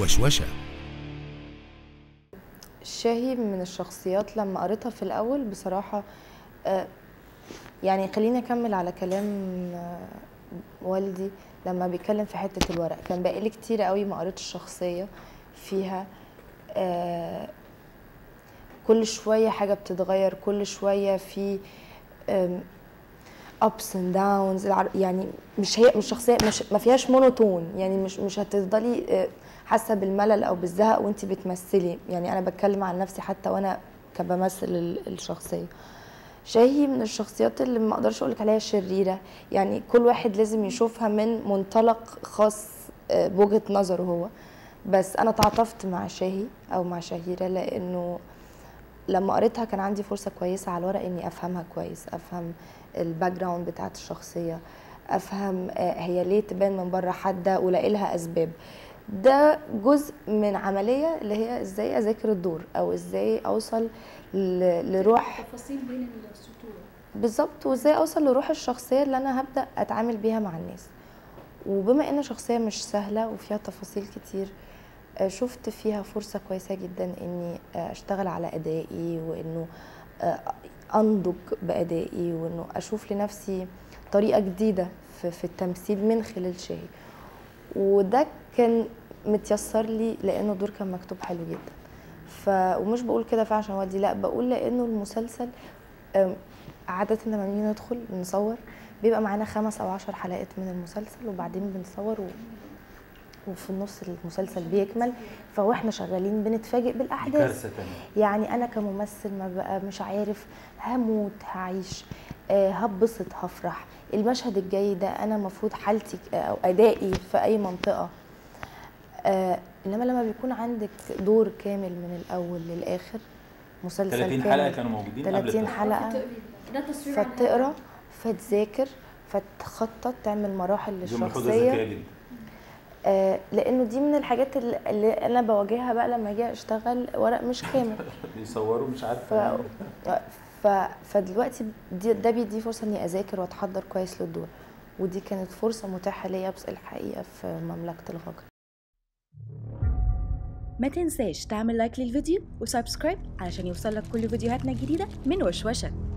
وشوشة شاهي من الشخصيات لما قريتها في الأول بصراحة آه، يعني خليني أكمل على كلام آه، والدي لما بيتكلم في حتة الورق كان بقالي كتير قوي ما قريتش شخصية فيها آه، كل شوية حاجة بتتغير كل شوية في ابس اند داونز يعني مش هي مش شخصيه مش ما فيهاش مونوتون يعني مش مش هتفضلي آه، حاسه بالملل او بالزهق وانت بتمثلي يعني انا بتكلم عن نفسي حتى وانا كبمثل ال- الشخصيه شاهي من الشخصيات اللي ما اقدرش اقولك عليها شريره يعني كل واحد لازم يشوفها من منطلق خاص آه، بوجهه نظره هو بس انا تعاطفت مع شاهي او مع شهيره لانه لما قريتها كان عندي فرصه كويسه على الورق اني افهمها كويس افهم الباك جراوند بتاعت الشخصيه افهم آه، هي ليه تبان من بره حاده ولاقي لها اسباب ده جزء من عمليه اللي هي ازاي اذاكر الدور او ازاي اوصل ل- لروح تفاصيل بين السطور بالظبط وازاي اوصل لروح الشخصيه اللي انا هبدا اتعامل بيها مع الناس وبما ان شخصيه مش سهله وفيها تفاصيل كتير آه، شفت فيها فرصه كويسه جدا اني آه، اشتغل على ادائي وانه آه، انضج بادائي وانه اشوف لنفسي طريقه جديده في, في التمثيل من خلال شاهي وده كان متيسر لي لانه الدور كان مكتوب حلو جدا ف ومش بقول كده فعلا عشان والدي لا بقول لانه المسلسل أم، عادة لما بنيجي ندخل نصور بيبقى معانا خمس أو عشر حلقات من المسلسل وبعدين بنصور و... وفي النص المسلسل بيكمل فواحنا شغالين بنتفاجئ بالأحداث كارثه تانية يعني انا كممثل ما بقى مش عارف هموت هعيش آه، هبسط هفرح المشهد الجاي ده انا المفروض حالتي ك- او ادائي في اي منطقه آه، انما لما بيكون عندك دور كامل من الاول للاخر مسلسل 30 كامل حلقه كانوا موجودين قبل 30 التصوير. حلقه ده تصوير عن فتقرا فتذاكر فتخطط تعمل مراحل دي ملحوظه للشخصيه ذكيه جدا آه، لانه دي من الحاجات اللي اللي انا بواجهها بقى لما اجي اشتغل ورق مش كامل بيصوروا مش ف... عارفه ف... فدلوقتي دي ده بيدي فرصه اني اذاكر واتحضر كويس للدور ودي كانت فرصه متاحه ليا بس الحقيقه في مملكه الغجر ما تنساش تعمل لايك للفيديو وسبسكرايب علشان يوصلك كل فيديوهاتنا الجديدة من وشوشة